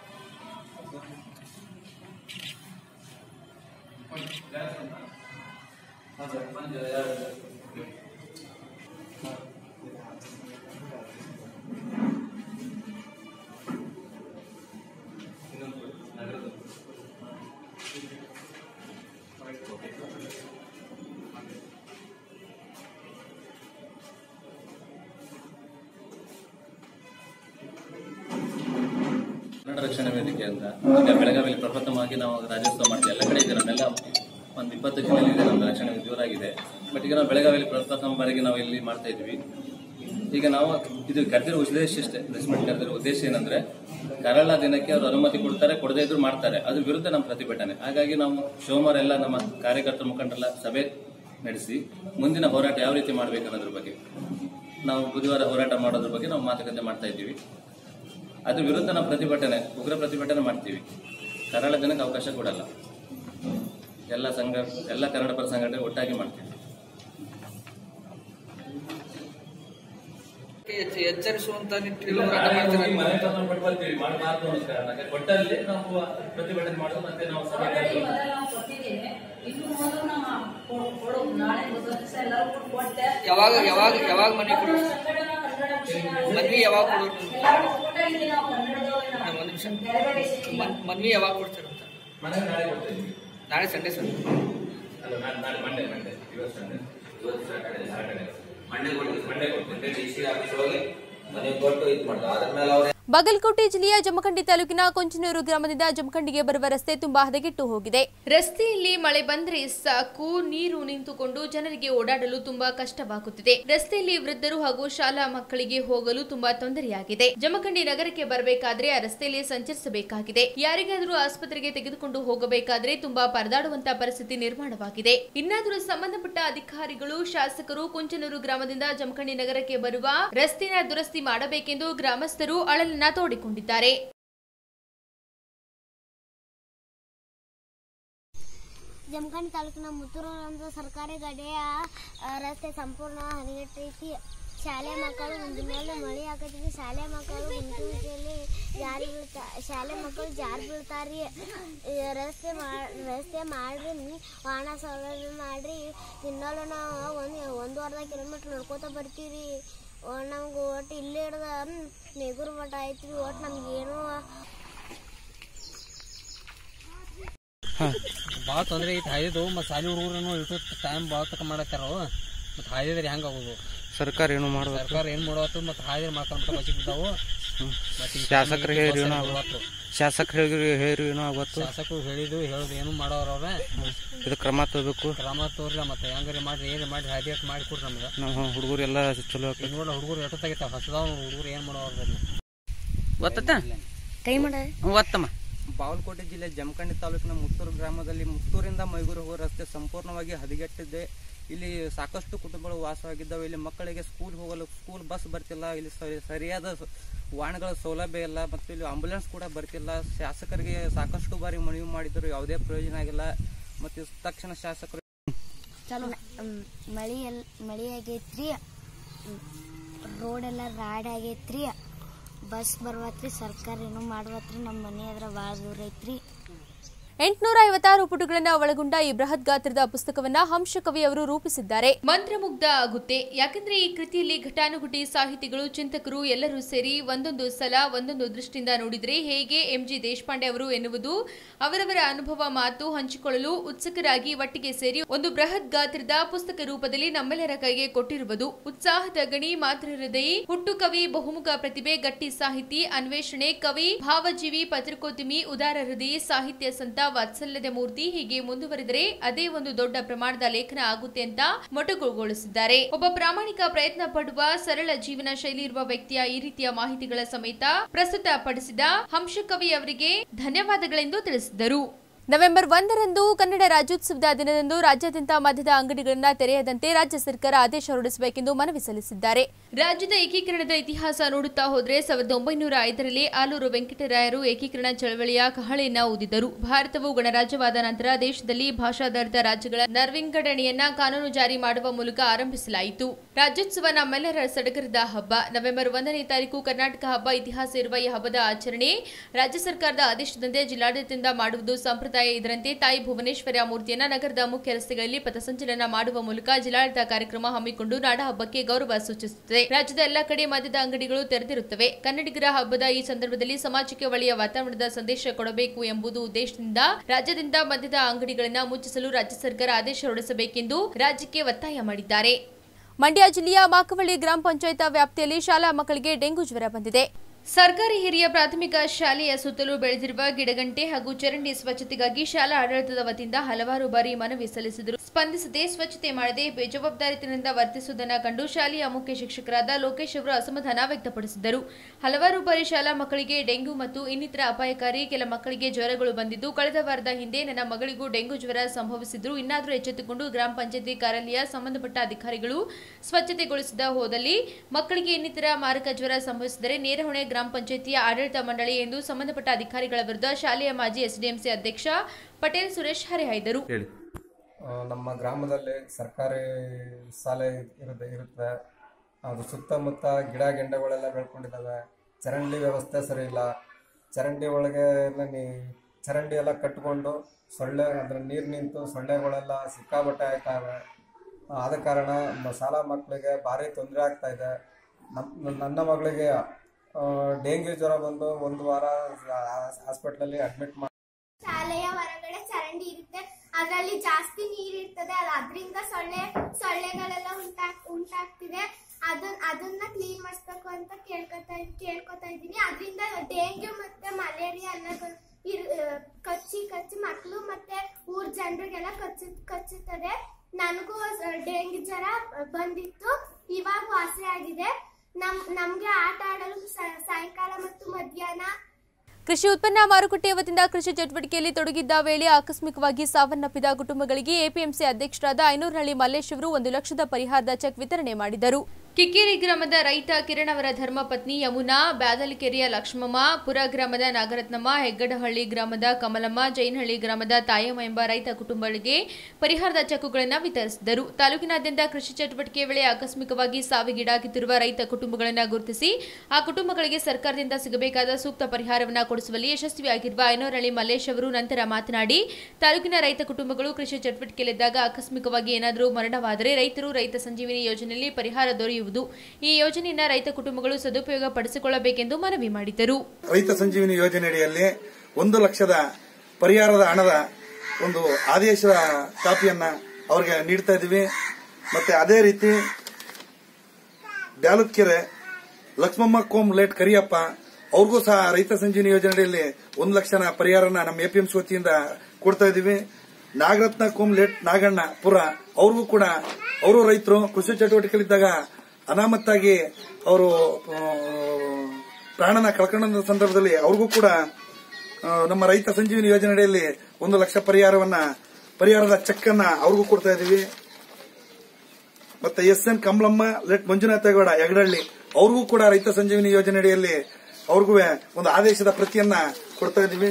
ಕನ್ನಡ ರಕ್ಷಣಾ ವೇದಿಕೆ ಅಂತ ಈಗ ಬೆಳಗಾವಿಯಲ್ಲಿ ಪ್ರಪ್ರಥಮವಾಗಿ ನಾವು ರಾಜ್ಯೋತ್ಸವ ಮಾಡ್ತೀವಿ ಎಲ್ಲ ಕಡೆ ಇದೆ ನಮ್ಮೆಲ್ಲ ಒಂದು ಇಪ್ಪತ್ತು ಜಿಲ್ಲೆಯಲ್ಲಿ ಇದೆ ನಮ್ಮ ರಕ್ಷಣಾ ವೇದಿಕೆ ಜೋರಾಗಿದೆ ಬಟ್ ಈಗ ನಾವು ಬೆಳಗಾವಿಯಲ್ಲಿ ಪ್ರಪ್ರಥಮ ಬಾರಿಗೆ ನಾವು ಇಲ್ಲಿ ಮಾಡ್ತಾ ಇದ್ವಿ ಈಗ ನಾವು ಇದು ಕರೆದಿರೋ ಉದ್ದೇಶ ಇಷ್ಟೇ ಪ್ರೆಸ್ ಮೀಟ್ ಕರೆದಿರೋ ಉದ್ದೇಶ ಏನಂದ್ರೆ ಕರಾಳ ದಿನಕ್ಕೆ ಅವರು ಅನುಮತಿ ಕೊಡ್ತಾರೆ ಕೊಡದೇ ಇದ್ರು ಮಾಡ್ತಾರೆ ಅದ್ರ ವಿರುದ್ಧ ನಮ್ಮ ಪ್ರತಿಭಟನೆ ಹಾಗಾಗಿ ನಾವು ಸೋಮವಾರ ಎಲ್ಲ ನಮ್ಮ ಕಾರ್ಯಕರ್ತರ ಮುಖಂಡರೆಲ್ಲ ಸಭೆ ನಡೆಸಿ ಮುಂದಿನ ಹೋರಾಟ ಯಾವ ರೀತಿ ಮಾಡ್ಬೇಕು ಅನ್ನೋದ್ರ ಬಗ್ಗೆ ನಾವು ಬುಧವಾರ ಹೋರಾಟ ಮಾಡೋದ್ರ ಬಗ್ಗೆ ನಾವು ಮಾತುಕತೆ ಮಾಡ್ತಾ ಇದ್ದೀವಿ ಅದ್ರ ವಿರುದ್ಧ ನಾವು ಪ್ರತಿಭಟನೆ ಉಗ್ರ ಪ್ರತಿಭಟನೆ ಮಾಡ್ತೀವಿ ಕರಾಳ ದಿನಕ್ಕೆ ಅವಕಾಶ ಕೊಡಲ್ಲ ಎಲ್ಲ ಸಂಘ ಎಲ್ಲ ಕನ್ನಡ ಪರ ಸಂಘಟನೆ ಒಟ್ಟಾಗಿ ಮಾಡ್ತೀವಿ ಎಚ್ಚ- ಎಚ್ಚರಿಸುವಂತ ನಿಟ್ಟಿನಲ್ಲಿ ಹೋರಾಟ ಮಾಡ್ತೀರಾ? ಕೊಟ್ಟಲ್ಲಿ ನಾವು ಪ್ರತಿಭಟನೆ ಮಾಡೋದು ಮತ್ತೆ ನಾವು ಸಭೆ ಕರೆದು ಯಾವಾಗ ಯಾವಾಗ ಯಾವಾಗ ಮನೆ ಕೊಡು ಮದ್ವಿ ಯಾವಾಗ ಕೊಡೋರು ನಮ್ಮ ಒಂದು ನಿಮಿಷ ಮನ್- ಮದ್ವಿ ಯಾವಾಗ ಕೊಡ್ತೀರಂತ ಮನೆಗೆ ನಾಳೆ ಕೊಡ್ತೀವಿ ನಾಳೆ ಸಂಡೇ ಸರ್ ಅಲ್ಲ ನಾಳೆ ನಾಳೆ ಮಂಡೇ ಮಂಡೇ ಇವತ್ತು ಸಂಡೇ ಸಾಟರ್ಡೆ ಸಾಟರ್ಡೆ ಮಂಡೆ ಕೊಟ್ಟು ಮಂಡೆ ಕೊಟ್ಟು ಡಿ ಸಿ ಆಫೀಸ್ ಹೋಗಿ ಮನೆಗೆ ಕೊಟ್ಟು ಇದು ಮಾಡ್ತಾರೆ ಅದ್ರ ಮೇಲೆ ಅವ್ರು ಬಾಗಲಕೋಟೆ ಜಿಲ್ಲೆಯ ಜಮಖಂಡಿ ತಾಲೂಕಿನ ಕೊಂಚನೂರು ಗ್ರಾಮದಿಂದ ಜಮಖಂಡಿಗೆ ಬರುವ ರಸ್ತೆ ತುಂಬಾ ಹದಗೆಟ್ಟು ಹೋಗಿದೆ ರಸ್ತೆಯಲ್ಲಿ ಮಳೆ ಬಂದ್ರೆ ಸಾಕು ನೀರು ನಿಂತುಕೊಂಡು ಜನರಿಗೆ ಓಡಾಡಲು ತುಂಬಾ ಕಷ್ಟವಾಗುತ್ತಿದೆ ರಸ್ತೆಯಲ್ಲಿ ವೃದ್ಧರು ಹಾಗೂ ಶಾಲಾ ಮಕ್ಕಳಿಗೆ ಹೋಗಲು ತುಂಬಾ ತೊಂದರೆಯಾಗಿದೆ ಜಮಖಂಡಿ ನಗರಕ್ಕೆ ಬರಬೇಕಾದ್ರೆ ಆ ರಸ್ತೆಯಲ್ಲಿ ಸಂಚರಿಸಬೇಕಾಗಿದೆ ಯಾರಿಗಾದರೂ ಆಸ್ಪತ್ರೆಗೆ ತೆಗೆದುಕೊಂಡು ಹೋಗಬೇಕಾದ್ರೆ ತುಂಬಾ ಪರದಾಡುವಂತ ಪರಿಸ್ಥಿತಿ ನಿರ್ಮಾಣವಾಗಿದೆ ಇನ್ನಾದರೂ ಸಂಬಂಧಪಟ್ಟ ಅಧಿಕಾರಿಗಳು ಶಾಸಕರು ಕುಂಚನೂರು ಗ್ರಾಮದಿಂದ ಜಮಖಂಡಿ ನಗರಕ್ಕೆ ಬರುವ ರಸ್ತೆನ ದುರಸ್ತಿ ಮಾಡಬೇಕೆಂದು ಗ್ರಾಮಸ್ಥರು ಅಳಲನ್ನ ತೋಡಿಕೊಂಡಿದ್ದಾರೆ ಜಮಖಂಡಿ ತಾಲೂಕಿನ ಮುತ್ತೂರು ಅಂತ ಸರ್ಕಾರಿ ಗಾಡಿಯ ಆ, ರಸ್ತೆ ಸಂಪೂರ್ಣ ಹದಗೆಟ್ಟೈತಿ ಶಾಲೆ ಮಕ್ಕಳು ಒಂದು ಮೇಲೆ ಮಳೆ ಆಗತೈತಿ ಶಾಲೆ ಮಕ್ಕಳು ಗುಂಟುವಿಕೆಯಲ್ಲಿ ಜಾರಿ ಬೀಳ್ತಾ ಶಾಲೆ ಮಕ್ಕಳು ಜಾರಿ ಬೀಳ್ತಾರ್ರಿ ಈ ರಸ್ತೆ ಮಾ ರಸ್ತೆ ಮಾಡ್ರಿ ವಾಹನ ಸೌಲಭ್ಯ ಮಾಡ್ರಿ ತಿನ್ನಲು ನಾವು ಒಂದು ಒಂದೂವರೆ ಕಿಲೋಮೀಟ್ರ್ ನಡ್ಕೋತ ಬರ್ತೀವಿ ನಮ್ಗೆ ಒಟ್ಟು ಇಲ್ಲೇ ಹಿಡ್ದ ನೆಗುರು ಮಠ ಐತ್ರಿ ಒಟ್ಟು ನಮ್ಗೆ ಏನೂ ಭಾಳ ತೊಂದರೆ ಐತಿ ಹಾಯ್ದು ಮತ್ತು ಸಾಲಿ ಹುಡುಗರು ಇಟ್ಟು ಟೈಮ್ ಭಾಳ ತಕ ಮಾಡತ್ತಾರ ಮತ್ತು ಹಾಯ್ದಿದ್ರೆ ಹೆಂಗೆ ಆಗೋದು ಸರ್ಕಾರ ಏನು ಮಾಡ್ಬೇಕು ಸರ್ಕಾರ ಏನು ಮಾಡೋದು ಮತ್ತು ಹಾಯ್ದ್ರೆ ಮಾಡ್ಕೊಂಡು ಬಚ್ಚಿ ಬಿದ್ದಾವು ಮತ್ತೆ ಈಗ ಶಾಸಕರು ಹೇಳಿ ಏನೋ ಇವತ್ತು ಶಾಸಕರು ಹೇಳಿ ಹೇಳಿ ಏನೋ ಅವತ್ತು ಶಾಸಕರು ಹೇಳಿದ್ದು ಹೇಳೋದು ಏನು ಮಾಡೋರು ಅವ್ರೆ ಇದು ಕ್ರಮ ತಗೋಬೇಕು ಕ್ರಮ ತೋರಿಲ್ಲ ಮತ್ತೆ ಹೆಂಗಾರಿ ಮಾಡ್ರಿ ಏನು ಮಾಡಿ ಹಾದಿ ಮಾಡಿ ಕೊಡ್ರಿ ನಮ್ಗೆ ನಾವು ಹುಡುಗರೆಲ್ಲ ಚಲೋ ಈಗ ನೋಡ ಹುಡುಗರು ಎಟ್ಟು ತೆಗಿತಾವ ಹೊಸದಾವ್ ಹುಡುಗರು ಏನು ಮಾಡೋರು ಒತ್ತ ಕೈ ಮಾಡ ಒತ್ತಮ್ಮ ಬಾಗಲಕೋಟೆ ಜಿಲ್ಲೆ ಜಮಖಂಡಿ ತಾಲೂಕಿನ ಮುತ್ತೂರು ಗ್ರಾಮದಲ್ಲಿ ಮುತ್ತೂರಿಂದ ಮೈಗೂರು ಹೋಗೋ ರಸ್ತೆ ಸಂಪೂರ್ಣವಾಗಿ ಹದಗೆಟ್ಟಿದೆ ಇಲ್ಲಿ ಸಾಕಷ್ಟು ಕುಟುಂಬಗಳು ವಾಸವಾಗಿದ್ದಾವೆ ಇಲ್ಲಿ ಮಕ್ಕಳಿಗೆ ಸ್ಕೂಲ್ ಹೋಗಲು ಸ್ಕೂಲ್ ಬಸ್ ಬರ್ತಿಲ್ಲ ಇಲ್ಲಿ ಸ- ಸರಿಯಾದ ಸ- ವಾಹನಗಳ ಸೌಲಭ್ಯ ಇಲ್ಲ ಮತ್ತು ಇಲ್ಲಿ ಆಂಬುಲೆನ್ಸ್ ಕೂಡ ಬರ್ತಿಲ್ಲ ಶಾಸಕರಿಗೆ ಸಾಕಷ್ಟು ಬಾರಿ ಮನವಿ ಮಾಡಿದ್ರು ಯಾವುದೇ ಪ್ರಯೋಜನ ಆಗಿಲ್ಲ ಮತ್ತು ತಕ್ಷಣ ಶಾಸಕರು ಚಲೋ ಮಳಿ ಎಲ್ ಮಳಿ ಆಗೈತ್ರಿ ರೋಡ್ ಎಲ್ಲ ರಾಡ್ ಆಗೈತ್ರಿ ಬಸ್ ಬರ್ವತ್ರಿ ಸರ್ಕಾರ ಏನೋ ಮಾಡ್ವತ್ರಿ ನಮ್ಮ ಮನೆ ಹತ್ರ ಭಾಳ ದೂರ ಐತ್ರಿ ಎಂಟುನೂರ ಐವತ್ತಾರು ಪುಟಗಳನ್ನ ಒಳಗೊಂಡ ಈ ಬೃಹತ್ ಗಾತ್ರದ ಪುಸ್ತಕವನ್ನ ಹಂಸಕವಿ ಅವರು ರೂಪಿಸಿದ್ದಾರೆ ಮಂತ್ರಮುಗ್ಧ ಆಗುತ್ತೆ ಯಾಕಂದ್ರೆ ಈ ಕೃತಿಯಲ್ಲಿ ಘಟಾನುಘಟಿ ಸಾಹಿತಿಗಳು ಚಿಂತಕರು ಎಲ್ಲರೂ ಸೇರಿ ಒಂದೊಂದು ಸಲ ಒಂದೊಂದು ದೃಷ್ಟಿಯಿಂದ ನೋಡಿದ್ರೆ ಹೇಗೆ ಎಂಜಿ ದೇಶಪಾಂಡೆ ಅವರು ಎನ್ನುವುದು ಅವರವರ ಅನುಭವ ಮಾತು ಹಂಚಿಕೊಳ್ಳಲು ಉತ್ಸುಕರಾಗಿ ಒಟ್ಟಿಗೆ ಸೇರಿ ಒಂದು ಬೃಹತ್ ಗಾತ್ರದ ಪುಸ್ತಕ ರೂಪದಲ್ಲಿ ನಮ್ಮೆಲ್ಲರ ಕೈಗೆ ಕೊಟ್ಟಿರುವುದು ಉತ್ಸಾಹದ ಗಣಿ ಮಾತೃ ಹೃದಯಿ ಹುಟ್ಟು ಕವಿ ಬಹುಮುಖ ಪ್ರತಿಭೆ ಗಟ್ಟಿ ಸಾಹಿತಿ ಅನ್ವೇಷಣೆ ಕವಿ ಭಾವಜೀವಿ ಪತ್ರಿಕೋದ್ಯಮಿ ಉದಾರ ಹೃದಯಿ ಸಾಹಿತ್ಯ ಸಂತ ವಾತ್ಸಲ್ಯದ ಮೂರ್ತಿ ಹೀಗೆ ಮುಂದುವರೆದರೆ ಅದೇ ಒಂದು ದೊಡ್ಡ ಪ್ರಮಾಣದ ಲೇಖನ ಆಗುತ್ತೆ ಅಂತ ಮೊಟಕುಗೊಳಿಸಿದ್ದಾರೆ ಒಬ್ಬ ಪ್ರಾಮಾಣಿಕ ಪ್ರಯತ್ನ ಪಡುವ ಸರಳ ಜೀವನ ಶೈಲಿ ಇರುವ ವ್ಯಕ್ತಿಯ ಈ ರೀತಿಯ ಮಾಹಿತಿಗಳ ಸಮೇತ ಪ್ರಸ್ತುತಪಡಿಸಿದ ಹಂಸಕವಿ ಅವರಿಗೆ ಧನ್ಯವಾದಗಳೆಂದು ತಿಳಿಸಿದರು ನವೆಂಬರ್ ಒಂದರಂದು ಕನ್ನಡ ರಾಜ್ಯೋತ್ಸವದ ದಿನದಂದು ರಾಜ್ಯಾದ್ಯಂತ ಮದ್ಯದ ಅಂಗಡಿಗಳನ್ನ ತೆರೆಯದಂತೆ ರಾಜ್ಯ ಸರ್ಕಾರ ಆದೇಶ ಹೊರಡಿಸಬೇಕೆಂದು ಮನವಿ ಸಲ್ಲಿಸಿದ್ದಾರೆ ರಾಜ್ಯದ ಏಕೀಕರಣದ ಇತಿಹಾಸ ನೋಡುತ್ತಾ ಹೋದ್ರೆ ಸಾವಿರದ ಒಂಬೈನೂರ ಐದರಲ್ಲಿ ಆಲೂರು ವೆಂಕಟರಾಯರು ಏಕೀಕರಣ ಚಳವಳಿಯ ಕಹಳೆಯನ್ನ ಊದಿದರು ಭಾರತವು ಗಣರಾಜ್ಯವಾದ ನಂತರ ದೇಶದಲ್ಲಿ ಭಾಷಾಧಾರಿತ ರಾಜ್ಯಗಳ ನರ್ವಿಂಗಡಣೆಯನ್ನ ಕಾನೂನು ಜಾರಿ ಮಾಡುವ ಮೂಲಕ ಆರಂಭಿಸಲಾಯಿತು ರಾಜ್ಯೋತ್ಸವ ನಮ್ಮೆಲ್ಲರ ಸಡಗರದ ಹಬ್ಬ ನವೆಂಬರ್ ಒಂದನೇ ತಾರೀಕು ಕರ್ನಾಟಕ ಹಬ್ಬ ಇತಿಹಾಸ ಇರುವ ಈ ಹಬ್ಬದ ಆಚರಣೆ ರಾಜ್ಯ ಸರ್ಕಾರದ ಆದೇಶದಂತೆ ಜಿಲ್ಲಾಡಳಿತದಿಂದ ಮಾಡುವುದು ಸಂಪ್ರದಾಯ ಇದರಂತೆ ತಾಯಿ ಭುವನೇಶ್ವರ ಮೂರ್ತಿಯನ್ನ ನಗರದ ಮುಖ್ಯ ರಸ್ತೆಗಳಲ್ಲಿ ಪಥಸಂಚಲನ ಮಾಡುವ ಮೂಲಕ ಜಿಲ್ಲಾಡಳಿತ ಕಾರ್ಯಕ್ರಮ ಹಮ್ಮಿಕೊಂಡು ನಾಡ ಹಬ್ಬಕ್ಕೆ ಗೌರವ ಸೂಚಿಸುತ್ತದೆ ರಾಜ್ಯದ ಎಲ್ಲಾ ಕಡೆ ಮದ್ಯದ ಅಂಗಡಿಗಳು ತೆರೆದಿರುತ್ತವೆ ಕನ್ನಡಿಗರ ಹಬ್ಬದ ಈ ಸಂದರ್ಭದಲ್ಲಿ ಸಮಾಜಕ್ಕೆ ಒಳ್ಳೆಯ ವಾತಾವರಣದ ಸಂದೇಶ ಕೊಡಬೇಕು ಎಂಬುದು ಉದ್ದೇಶದಿಂದ ರಾಜ್ಯದಿಂದ ಮದ್ಯದ ಅಂಗಡಿಗಳನ್ನ ಮುಚ್ಚಿಸಲು ರಾಜ್ಯ ಸರ್ಕಾರ ಆದೇಶ ಹೊರಡಿಸಬೇಕೆಂದು ರಾಜ್ಯಕ್ಕೆ ಒತ್ತಾಯ ಮಾಡಿದ್ದಾರೆ ಮಂಡ್ಯ ಜಿಲ್ಲೆಯ ಮಾಕವಳ್ಳಿ ಗ್ರಾಮ ಪಂಚಾಯತ್ ವ್ಯಾಪ್ತಿಯಲ್ಲಿ ಶಾಲಾ ಮಕ್ಕಳಿಗೆ ಡೆಂಗು ಜ್ವರ ಬಂದಿದೆ ಸರ್ಕಾರಿ ಹಿರಿಯ ಪ್ರಾಥಮಿಕ ಶಾಲೆಯ ಸುತ್ತಲೂ ಬೆಳೆದಿರುವ ಗಿಡಗಂಟೆ ಹಾಗೂ ಚರಂಡಿ ಸ್ವಚ್ಛತೆಗಾಗಿ ಶಾಲಾ ಆಡಳಿತದ ವತಿಯಿಂದ ಹಲವಾರು ಬಾರಿ ಮನವಿ ಸಲ್ಲಿಸಿದರು ಸ್ಪಂದಿಸದೆ ಸ್ವಚ್ಛತೆ ಮಾಡದೆ ಬೇಜವಾಬ್ದಾರಿತನದಿಂದ ವರ್ತಿಸುವುದನ್ನು ಕಂಡು ಶಾಲೆಯ ಮುಖ್ಯ ಶಿಕ್ಷಕರಾದ ಲೋಕೇಶ್ ಅವರು ಅಸಮಾಧಾನ ವ್ಯಕ್ತಪಡಿಸಿದರು ಹಲವಾರು ಬಾರಿ ಶಾಲಾ ಮಕ್ಕಳಿಗೆ ಡೆಂಗು ಮತ್ತು ಇನ್ನಿತರ ಅಪಾಯಕಾರಿ ಕೆಲ ಮಕ್ಕಳಿಗೆ ಜ್ವರಗಳು ಬಂದಿದ್ದು ಕಳೆದ ವಾರದ ಹಿಂದೆ ನನ್ನ ಮಗಳಿಗೂ ಡೆಂಗು ಜ್ವರ ಸಂಭವಿಸಿದ್ರು ಇನ್ನಾದರೂ ಎಚ್ಚೆತ್ತುಕೊಂಡು ಗ್ರಾಮ ಪಂಚಾಯತಿ ಕಾರ್ಯಾಲಯ ಸಂಬಂಧಪಟ್ಟ ಅಧಿಕಾರಿಗಳು ಸ್ವಚ್ಛತೆಗೊಳಿಸದ ಹೋದಲ್ಲಿ ಮಕ್ಕಳಿಗೆ ಇನ್ನಿತರ ಮಾರಕ ಜ್ವರ ಸಂಭವಿಸಿದರೆ ನೇರ ಹೊಣೆ ಗ್ರಾಮ ಪಂಚಾಯತಿಯ ಆಡಳಿತ ಮಂಡಳಿ ಎಂದು ಸಂಬಂಧಪಟ್ಟ ಅಧಿಕಾರಿಗಳ ವಿರುದ್ಧ ಶಾಲೆಯ ಮಾಜಿ ಎಸ್ಡಿಎಂಸಿ ಅಧ್ಯಕ್ಷ ಪಟೇಲ್ ಸುರೇಶ್ ಹರಿಹಾಯ್ದರು ಆ, ನಮ್ಮ ಗ್ರಾಮದಲ್ಲಿ ಸರ್ಕಾರಿ ಶಾಲೆ ಇರುತ್ತೆ ಇರುತ್ತೆ ಅದು ಸುತ್ತಮುತ್ತ ಗಿಡ ಗೆಂಡೆಗಳೆಲ್ಲ ಬೆಳ್ಕೊಂಡಿದ್ದಾವೆ ಚರಂಡಿ ವ್ಯವಸ್ಥೆ ಸರಿ ಇಲ್ಲ ಚರಂಡಿ ಒಳಗೆ ಎಲ್ಲ ನೀ ಚರಂಡಿ ಎಲ್ಲ ಕಟ್ಕೊಂಡು ಸೊಳ್ಳೆ ಅದ್ರ ನೀರು ನಿಂತು ಸೊಳ್ಳೆಗಳೆಲ್ಲ ಸಿಕ್ಕಾಬಟ್ಟೆ ಆಯ್ತಾವೆ ಆ, ಆದ ಕಾರಣ ಮ- ಶಾಲಾ ಮಕ್ಕಳಿಗೆ ಭಾರಿ ತೊಂದರೆ ಆಗ್ತಾ ಇದೆ ನಮ್ಮ ನನ್ನ ಮಗಳಿಗೆ ಆ, ಡೆಂಗ್ಯೂ ಜ್ವರ ಬಂದು ಒಂದು ವಾರ ಹಾಸ್ಪಿಟ್ಲಲ್ಲಿ ಅಡ್ಮಿಟ್ ಮಾಡಿ ಶಾಲೆಯ ಹೊರಗಡೆ ಚರಂಡಿ ಇರುತ್ತೆ ಅದರಲ್ಲಿ ಜಾಸ್ತಿ ನೀರ್ ಇರ್ತದೆ ಅದು ಅದರಿಂದ ಸೊಳ್ಳೆ ಸೊಳ್ಳೆಗಳೆಲ್ಲ ಉಂಟಾ ಅದನ್ನ ಕ್ಲೀನ್ ಮಾಡಿಸ್ಬೇಕು ಅಂತ ಕೇಳ್ಕೊತಾ ಕೇಳ್ಕೊತಾ ಇದ್ದೀನಿ ಅದರಿಂದ ಡೆಂಗ್ಯೂ ಮತ್ತೆ ಮಲೇರಿಯಾ ಎಲ್ಲ ಬ- ಇರ್- ಆ, ಕಚ್ಚಿ ಕಚ್ಚಿ ಮಕ್ಕಳು ಮತ್ತೆ ಊರ್ ಜನರಿಗೆಲ್ಲ ಕಚ್ಚಿ ಕಚ್ಚುತ್ತದೆ ನನಗೂ ಡೆಂಗ್ಯೂ ಜ್ವರ ಬಂದಿತ್ತು ಇವಾಗ ವಾಸಿ ಆಗಿದೆ ನಮ್ ನಮ್ಗೆ ಆಟ ಆಡಲು ಸ- ಸಾಯಂಕಾಲ ಮತ್ತು ಮಧ್ಯಾಹ್ನ ಕೃಷಿ ಉತ್ಪನ್ನ ಮಾರುಕಟ್ಟೆ ವತಿಯಿಂದ ಕೃಷಿ ಚಟುವಟಿಕೆಯಲ್ಲಿ ತೊಡಗಿದ್ದ ವೇಳೆ ಆಕಸ್ಮಿಕವಾಗಿ ಸಾವನ್ನಪ್ಪಿದ ಕುಟುಂಬಗಳಿಗೆ ಎಪಿಎಂಸಿ ಅಧ್ಯಕ್ಷರಾದ ಐನೂರಹಳ್ಳಿ ಮಲ್ಲೇಶ್ ಅವರು ಒಂದು ಲಕ್ಷದ ಪರಿಹಾರದ ಚೆಕ್ ವಿತರಣೆ ಮಾಡಿದರು ಕಿಕ್ಕೇರಿ ಗ್ರಾಮದ ರೈತ ಕಿರಣ್ ಅವರ ಧರ್ಮಪತ್ನಿ ಯಮುನಾ ಬ್ಯಾದಲಕೆರೆಯ ಲಕ್ಷ್ಮಮ್ಮ ಪುರ ಗ್ರಾಮದ ನಾಗರತ್ನಮ್ಮ ಹೆಗ್ಗಡಹಳ್ಳಿ ಗ್ರಾಮದ ಕಮಲಮ್ಮ ಜೈನಹಳ್ಳಿ ಗ್ರಾಮದ ತಾಯಮ್ಮ ಎಂಬ ರೈತ ಕುಟುಂಬಗಳಿಗೆ ಪರಿಹಾರದ ಚೆಕ್ಗಳನ್ನು ವಿತರಿಸಿದರು ತಾಲೂಕಿನಾದ್ಯಂತ ಕೃಷಿ ಚಟುವಟಿಕೆ ವೇಳೆ ಆಕಸ್ಮಿಕವಾಗಿ ಸಾವಿಗೀಡಾಗುತ್ತಿರುವ ರೈತ ಕುಟುಂಬಗಳನ್ನು ಗುರುತಿಸಿ ಆ ಕುಟುಂಬಗಳಿಗೆ ಸರ್ಕಾರದಿಂದ ಸಿಗಬೇಕಾದ ಸೂಕ್ತ ಪರಿಹಾರವನ್ನು ಕೊಡಿಸುವಲ್ಲಿ ಯಶಸ್ವಿಯಾಗಿರುವ ಐನೂರಳ್ಳಿ ಮಲ್ಲೇಶ್ ಅವರು ನಂತರ ಮಾತನಾಡಿ ತಾಲೂಕಿನ ರೈತ ಕುಟುಂಬಗಳು ಕೃಷಿ ಚಟುವಟಿಕೆಯಲ್ಲಿದ್ದಾಗ ಆಕಸ್ಮಿಕವಾಗಿ ಏನಾದರೂ ಮರಣವಾದರೆ ರೈತರು ರೈತ ಸಂಜೀವಿನಿ ಯೋಜನೆಯಲ್ಲಿ ಪರಿಹಾರ ದೊರೆಯುವುದು ಈ ಯೋಜನೆಯನ್ನ ರೈತ ಕುಟುಂಬಗಳು ಸದುಪಯೋಗ ಪಡಿಸಿಕೊಳ್ಳಬೇಕೆಂದು ಮನವಿ ಮಾಡಿದರು ರೈತ ಸಂಜೀವಿನಿ ಯೋಜನೆ ಅಡಿಯಲ್ಲಿ ಒಂದು ಲಕ್ಷದ ಪರಿಹಾರದ ಹಣದ ಒಂದು ಆದೇಶದ ಕಾಪಿಯನ್ನ ಅವರಿಗೆ ನೀಡ್ತಾ ಇದ್ದೀವಿ ಮತ್ತೆ ಅದೇ ರೀತಿ ಬ್ಯಾಲುತ್ಕೆರೆ ಲಕ್ಷ್ಮಮ್ಮ ಕೋಮ್ ಲೇಟ್ ಕರಿಯಪ್ಪ ಅವ್ರಿಗೂ ಸಹ ರೈತ ಸಂಜೀವಿನಿ ಯೋಜನೆಯಲ್ಲಿ ಒಂದು ಲಕ್ಷನ ಪರಿಹಾರನ ನಮ್ಮ ಎಪಿಎಂಸಿ ವತಿಯಿಂದ ಕೊಡ್ತಾ ಇದ್ದೀವಿ ನಾಗರತ್ನ ಕೋಮ್ ಲೇಟ್ ನಾಗಣ್ಣ ಪುರ ಅವ್ರಿಗೂ ಕೂಡ ಅವರು ರೈತರು ಕೃಷಿ ಚಟುವಟಿಕೆಗಳಿದ್ದಾಗ ಅನಾಮತ್ತಾಗಿ ಅವರು ಆ, ಪ್ರಾಣನ ಕಳ್ಕೊಂಡ ಸಂದರ್ಭದಲ್ಲಿ ಅವ್ರಿಗೂ ಕೂಡ ಆ, ನಮ್ಮ ರೈತ ಸಂಜೀವಿನಿ ಯೋಜನೆಯಲ್ಲಿ ಒಂದು ಲಕ್ಷ ಪರಿಹಾರವನ್ನ ಪರಿಹಾರದ ಚೆಕ್ ಅನ್ನ ಅವ್ರಿಗೂ ಕೊಡ್ತಾ ಇದೀವಿ ಮತ್ತೆ S N Kamalamma late Manjunathegowda Yagadahalli ಅವ್ರಿಗೂ ಕೂಡ ರೈತ ಸಂಜೀವಿನಿ ಯೋಜನೆ ಅಡಿಯಲ್ಲಿ ಅವ್ರಿಗೂ ಒಂದು ಆದೇಶದ ಪ್ರತಿಯನ್ನ ಕೊಡ್ತಾ ಇದೀವಿ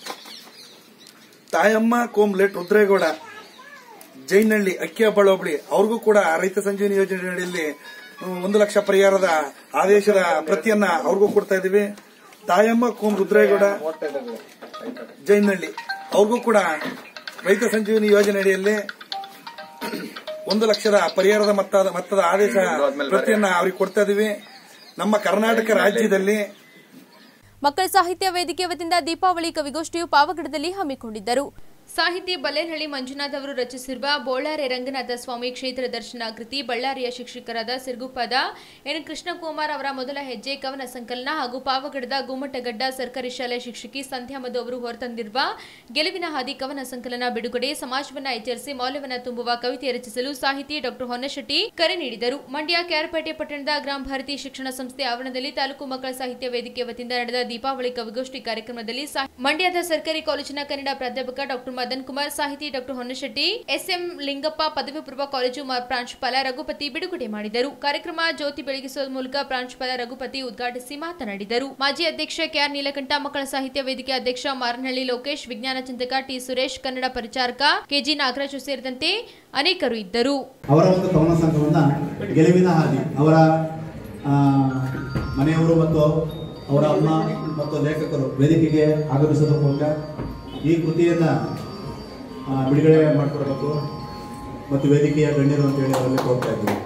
ತಾಯಮ್ಮ ಕೋಮ್ ಲೆಟ್ ರುದ್ರೇಗೌಡ ಜೈನಹಳ್ಳಿ ಅಕ್ಕಿಹಬ್ಬಳ ಹೋಬಳಿ ಅವ್ರಿಗೂ ಕೂಡ ರೈತ ಸಂಜೀವಿನಿ ಯೋಜನೆ ಅಡಿಯಲ್ಲಿ ಹ್ಮ್, ಒಂದು ಲಕ್ಷ ಪರಿಹಾರದ ಆದೇಶದ ಪ್ರತಿಯನ್ನ ಅವ್ರಿಗೂ ಕೊಡ್ತಾ ಇದೀವಿ ತಾಯಮ್ಮ ಕೋಮ್ ರುದ್ರೇಗೌಡ ಜೈನಹಳ್ಳಿ ಅವ್ರಿಗೂ ಕೂಡ ರೈತ ಸಂಜೀವಿನಿ ಯೋಜನೆ ಅಡಿಯಲ್ಲಿ ಒಂದು ಲಕ್ಷದ ಪರಿಹಾರದ ಮೊತ್ತದ ಮೊತ್ತದ ಆದೇಶ ಪ್ರತಿಯನ್ನ ಅವ್ರಿಗೆ ಕೊಡ್ತಾ ಇದೀವಿ ನಮ್ಮ ಕರ್ನಾಟಕ ರಾಜ್ಯದಲ್ಲಿ ಮಕ್ಕಳ ಸಾಹಿತ್ಯ ವೇದಿಕೆ ವತಿಯಿಂದ ದೀಪಾವಳಿ ಕವಿಗೋಷ್ಠಿಯು ಪಾವಗಡದಲ್ಲಿ ಹಮ್ಮಿಕೊಂಡಿದ್ದರು ಸಾಹಿತಿ ಬಲ್ಲೇನಹಳ್ಳಿ ಮಂಜುನಾಥ್ ಅವರು ರಚಿಸಿರುವ ಬೋಳಾರೆ ರಂಗನಾಥ ಸ್ವಾಮಿ ಕ್ಷೇತ್ರ ದರ್ಶನ ಕೃತಿ ಬಳ್ಳಾರಿಯ ಶಿಕ್ಷಕರಾದ ಸಿರ್ಗುಪ್ಪದ ಎನ್ ಕೃಷ್ಣಕುಮಾರ್ ಅವರ ಮೊದಲ ಹೆಜ್ಜೆ ಕವನ ಸಂಕಲನ ಹಾಗೂ ಪಾವಗಡದ ಗುಮ್ಮಟಗಡ್ಡ ಸರ್ಕಾರಿ ಶಾಲೆ ಶಿಕ್ಷಕಿ ಸಂಧ್ಯಾ ಮಧು ಅವರು ಹೊರತಂದಿರುವ ಗೆಲುವಿನ ಹಾದಿ ಕವನ ಸಂಕಲನ ಬಿಡುಗಡೆ ಸಮಾಜವನ್ನ ಎಚ್ಚರಿಸಿ ಮೌಲ್ಯವನ್ನ ತುಂಬುವ ಕವಿತೆ ರಚಿಸಲು ಸಾಹಿತಿ ಡಾಕ್ಟರ್ ಹೊನ್ನಶೆಟ್ಟಿ ಕರೆ ನೀಡಿದರು ಮಂಡ್ಯ ಕ್ಯಾರಪೇಟೆ ಪಟ್ಟಣದ ಗ್ರಾಮ ಭಾರತಿ ಶಿಕ್ಷಣ ಸಂಸ್ಥೆ ಆವರಣದಲ್ಲಿ ತಾಲೂಕು ಮಕ್ಕಳ ಸಾಹಿತ್ಯ ವೇದಿಕೆ ವತಿಯಿಂದ ನಡೆದ ದೀಪಾವಳಿ ಕವಿಗೋಷ್ಠಿ ಕಾರ್ಯಕ್ರಮದಲ್ಲಿ ಸಾ- ಮಂಡ್ಯದ ಸರ್ಕಾರಿ ಕಾಲೇಜಿನ ಕನ್ನಡ ಪ್ರಾಧ್ಯಾಪಕ ಡಾಕ್ಟರ್ ಮದನ್ ಕುಮಾರ್ ಸಾಹಿತಿ ಡಾಕ್ಟರ್ ಹೊನ್ನಶೆಟ್ಟಿ ಎಸ್ಎಂ ಲಿಂಗಪ್ಪ ಪದವಿ ಪೂರ್ವ ಕಾಲೇಜು ಮ- ಪ್ರಾಂಶುಪಾಲ ರಘುಪತಿ ಬಿಡುಗಡೆ ಮಾಡಿದರು ಕಾರ್ಯಕ್ರಮ ಜ್ಯೋತಿ ಬೆಳಗಿಸುವ ಮೂಲಕ ಪ್ರಾಂಶುಪಾಲ ರಘುಪತಿ ಉದ್ಘಾಟಿಸಿ ಮಾತನಾಡಿದರು ಮಾಜಿ ಅಧ್ಯಕ್ಷ ಕೆಆರ್ ನೀಲಕಂಠ ಮಕ್ಕಳ ಸಾಹಿತ್ಯ ವೇದಿಕೆ ಅಧ್ಯಕ್ಷ ಮಾರನಹಳ್ಳಿ ಲೋಕೇಶ್ ವಿಜ್ಞಾನ ಚಿಂತಕ ಟಿ ಸುರೇಶ್ ಕನ್ನಡ ಪರಿಚಾರಕ ಕೆಜಿ ನಾಗರಾಜು ಸೇರಿದಂತೆ ಅನೇಕರು ಇದ್ದರು ಅವರ ಒಂದು ಕವನ ಸಂಘವನ್ನ ಗೆಲುವಿನ ಹಾದಿ ಅವರ ಆ, ಮನೆಯವರು ಮತ್ತು ಅವರ ಅಮ್ಮ ಮತ್ತು ಲೇಖಕರು ವೇದಿಕೆಗೆ ಆಗಮಿಸೋದ್ರ ಮೂಲಕ ಈ ಕೃತಿಯನ್ನ ಆ, ಬಿಡುಗಡೆ ಮಾಡಿಕೊಡ್ಬೇಕು ಮತ್ತು ವೇದಿಕೆಯ ಗಣ್ಯರು ಅಂತೇಳಿ ಅವರಲ್ಲಿ ಕೋರ್ತಾ ಇದ್ದೀವಿ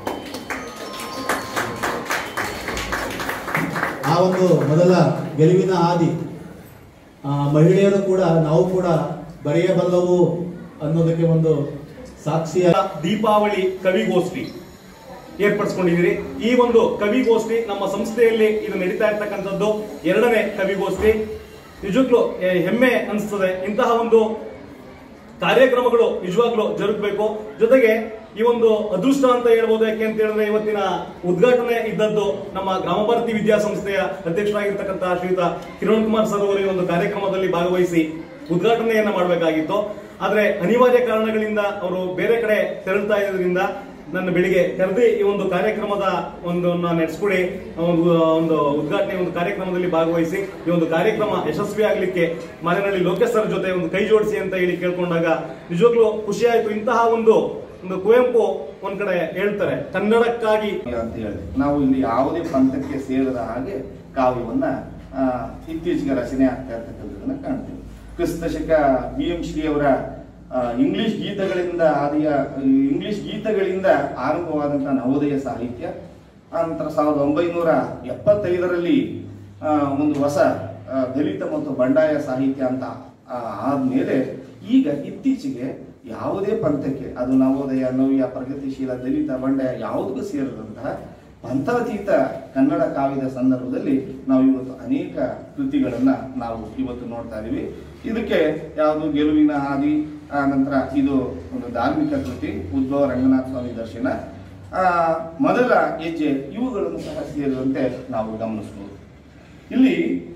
ಆ ಒಂದು ಮೊದಲ ಗೆಲುವಿನ ಹಾದಿ ಆ, ಮಹಿಳೆಯರು ಕೂಡ ನಾವು ಕೂಡ ಬರೆಯಬಲ್ಲವು ಅನ್ನೋದಕ್ಕೆ ಒಂದು ಸಾಕ್ಷಿಯ ದೀಪಾವಳಿ ಕವಿಗೋಷ್ಠಿ ಏರ್ಪಡಿಸ್ಕೊಂಡಿದ್ದೀರಿ ಈ ಒಂದು ಕವಿಗೋಷ್ಠಿ ನಮ್ಮ ಸಂಸ್ಥೆಯಲ್ಲಿ ಇದು ನಡೀತಾ ಇರ್ತಕ್ಕಂಥದ್ದು ಎರಡನೇ ಕವಿಗೋಷ್ಠಿ ನಿಜವಾಗ್ಲೂ ಎ, ಹೆಮ್ಮೆ ಅನಿಸ್ತದೆ ಇಂತಹ ಒಂದು ಕಾರ್ಯಕ್ರಮಗಳು ನಿಜವಾಗ್ಲೂ ಜರುಗಬೇಕು ಜೊತೆಗೆ ಈ ಒಂದು ಅದೃಷ್ಟ ಅಂತ ಹೇಳ್ಬೋದು ಯಾಕೆ ಅಂತ ಹೇಳಿದ್ರೆ ಇವತ್ತಿನ ಉದ್ಘಾಟನೆ ಇದ್ದದ್ದು ನಮ್ಮ ಗ್ರಾಮ ಭಾರತಿ ವಿದ್ಯಾಸಂಸ್ಥೆಯ ಅಧ್ಯಕ್ಷರಾಗಿರ್ತಕ್ಕಂತಹ ಶ್ರೀಯುತ ಕಿರಣ್ ಕುಮಾರ್ ಸರ್ ಅವರು ಈ ಒಂದು ಕಾರ್ಯಕ್ರಮದಲ್ಲಿ ಭಾಗವಹಿಸಿ ಉದ್ಘಾಟನೆಯನ್ನ ಮಾಡಬೇಕಾಗಿತ್ತು ಆದ್ರೆ ಅನಿವಾರ್ಯ ಕಾರಣಗಳಿಂದ ಅವರು ಬೇರೆ ಕಡೆ ತೆರಳ್ತಾ ಇರೋದ್ರಿಂದ ನನ್ನ ಬೆಳಿಗ್ಗೆ ಕರೆದಿ ಈ ಒಂದು ಕಾರ್ಯಕ್ರಮದ ಒಂದು ನಡೆಸ್ಕೊಡಿ ಒಂದು ಒಂದು ಉದ್ಘಾಟನೆ ಒಂದು ಕಾರ್ಯಕ್ರಮದಲ್ಲಿ ಭಾಗವಹಿಸಿ ಈ ಒಂದು ಕಾರ್ಯಕ್ರಮ ಯಶಸ್ವಿ ಆಗ್ಲಿಕ್ಕೆ ಮಾಲಿನಹಳ್ಳಿ ಲೋಕೇಶ್ ಸರ್ ಜೊತೆ ಒಂದು ಕೈ ಜೋಡಿಸಿ ಅಂತ ಹೇಳಿ ಕೇಳ್ಕೊಂಡಾಗ ನಿಜವಾಗ್ಲೂ ಖುಷಿ ಆಯ್ತು ಇಂತಹ ಒಂದು ಒಂದು ಕುವೆಂಪು ಒಂದ್ ಕಡೆ ಹೇಳ್ತಾರೆ ಕನ್ನಡಕ್ಕಾಗಿ ಅಂತ ಹೇಳಿದೆ ನಾವು ಇಲ್ಲಿ ಯಾವುದೇ ಪಂಥಕ್ಕೆ ಸೇರದ ಹಾಗೆ ಕಾವ್ಯವನ್ನ ಆ, ಇತ್ತೀಚೆಗೆ ರಚನೆ ಆಗ್ತಾ ಇರ್ತಕ್ಕಂಥದ್ದನ್ನ ಕಾಣ್ತೀವಿ ಕ್ರಿಸ್ತ ಶಕ ಬಿ ಎಂ ಶ್ರೀ ಅವರ ಆ, ಇಂಗ್ಲಿಷ್ ಗೀತಗಳಿಂದ ಆದಿಯ ಇಂಗ್ಲಿಷ್ ಗೀತಗಳಿಂದ ಆರಂಭವಾದಂತಹ ನವೋದಯ ಸಾಹಿತ್ಯ ಆನಂತರ ಸಾವಿರದ ಒಂಬೈನೂರ ಎಪ್ಪತ್ತೈದರಲ್ಲಿ ಆ, ಒಂದು ಹೊಸ ಆ, ದಲಿತ ಮತ್ತು ಬಂಡಾಯ ಸಾಹಿತ್ಯ ಅಂತ ಆ, ಆದ್ಮೇಲೆ ಈಗ ಇತ್ತೀಚೆಗೆ ಯಾವುದೇ ಪಂಥಕ್ಕೆ ಅದು ನವೋದಯ ನವ್ಯ ಪ್ರಗತಿಶೀಲ ದಲಿತ ಬಂಡಾಯ ಯಾವುದಕ್ಕೂ ಸೇರದಂತಹ ಪಂಥಾತೀತ ಕನ್ನಡ ಕಾವ್ಯದ ಸಂದರ್ಭದಲ್ಲಿ ನಾವು ಇವತ್ತು ಅನೇಕ ಕೃತಿಗಳನ್ನ ನಾವು ಇವತ್ತು ನೋಡ್ತಾ ಇದೀವಿ ಇದಕ್ಕೆ ಯಾವುದು ಗೆಲುವಿನ ಹಾದಿ ಆ ನಂತರ ಇದು ಒಂದು ಧಾರ್ಮಿಕ ಕೃತಿ ಉದ್ಭವ ರಂಗನಾಥ ಸ್ವಾಮಿ ದರ್ಶನ ಆ, ಮೊದಲ ಹೆಜ್ಜೆ ಇವುಗಳನ್ನು ಸಹ ಸೇರಿದಂತೆ ನಾವು ಗಮನಿಸಬಹುದು ಇಲ್ಲಿ